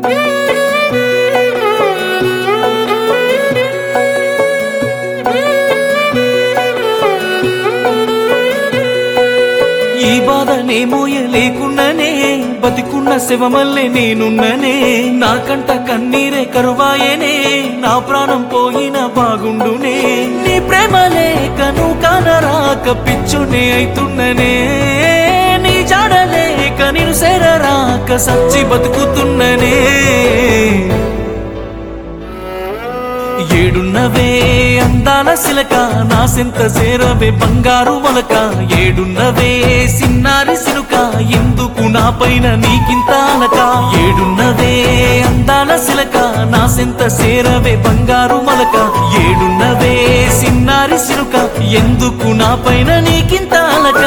ఈ బాధనే మోయలేకున్ననే బతికున్న శవమల్లే నేనున్ననే నాకంట కన్నీరే కరువాయనే నా ప్రాణం పోయిన బాగుండునే నీ ప్రేమ లేక నువ్వు కానరాక పిచ్చునే అయితున్ననే నీ జాడలేక నేను సేరరాక సచ్చి బతుకుతున్ననే ఏడున్నవే అందాల సిలక నా సెంత చేరవే బంగారు మొలక ఏడున్నవే సిన్నారి సినుక ఎందుకు నా పైన నీకింత అలక ఏడున్నవే అందాల సిలక నా సెంత చేరవే బంగారు మొలక ఏడున్నవే సిన్నారి సినుక ఎందుకు నా పైన నీకింత అలక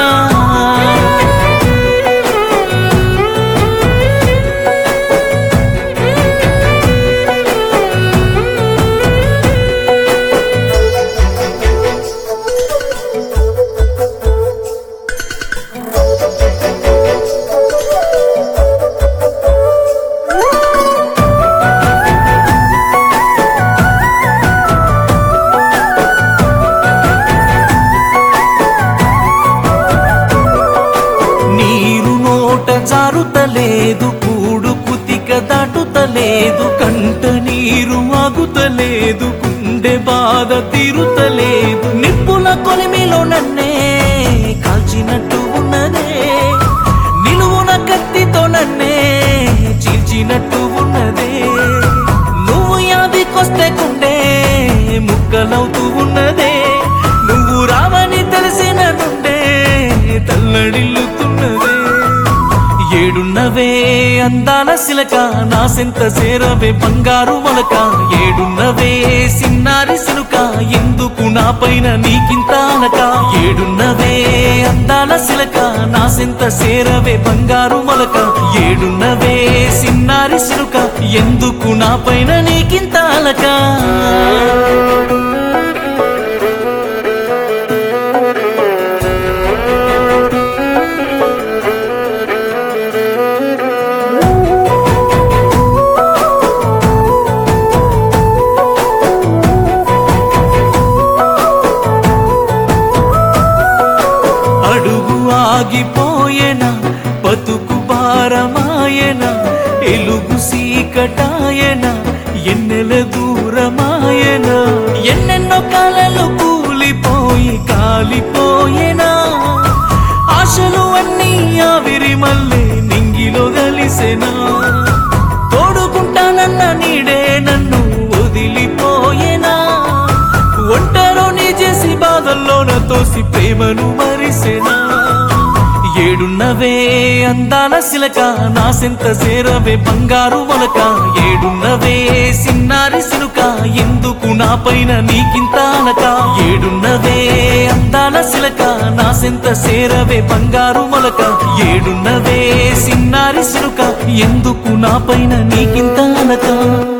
నీరు నోట జారుతలేదు కూడు కుతిక దాటుతలేదు కంట నీరు ఆగుతలేదు గుండె బాధ తీరుతలేదు నిప్పుల కొలిమిలో నన్నే కాల్చినట్టు ఉన్నదే నిలువున కత్తితో నన్నే చీల్చినట్టు ఉన్నదే నువ్వు యాదికొస్తే గుండె ముక్కలవుతూ ఉన్నదే నువ్వు రావని తెలిసిన నుండే తల్లడిల్లుతున్నదే ఏడున్నవే అందాల సిలక నా సెంత చేరవే బంగారు మొలక ఏడున్నవే సిన్నారి సినుక ఎందుకు నా పైన నీకింత అలక ఏడున్నవే అందాల సిలక నా సెంత చేరవే బంగారు మొలక ఏడున్నవే సిన్నారి సినుక ఎందుకు నా పైన నీకింత అలక అడుగు ఆగిపోయేన బతుకు భారమాయన ఎలుగు సీకటాయన ఎన్నెల దూరమాయన ఎన్నెన్నో కలలు కూలిపోయి కాలిపోయేనా ఆశలు అన్నీ ఆవిరి మళ్ళీ నింగిలో కలిసెనా తోడుకుంటానన్న నీడే నన్ను వదిలిపోయేనా ఒంటరోని చేసి బాధల్లోన తోసి ప్రేమను మరిసెనా ఏడున్నవే అందాల సిలక నా సెంత చేరవే బంగారు మొలక ఏడున్నవే సిన్నారి సినుక ఎందుకు నా పైన నీకింత అలక ఏడున్నవే అందాల సిలక నా సెంత చేరవే బంగారు మొలక ఏడున్నవే సిన్నారి సినుక ఎందుకు నా పైన నీకింత అలక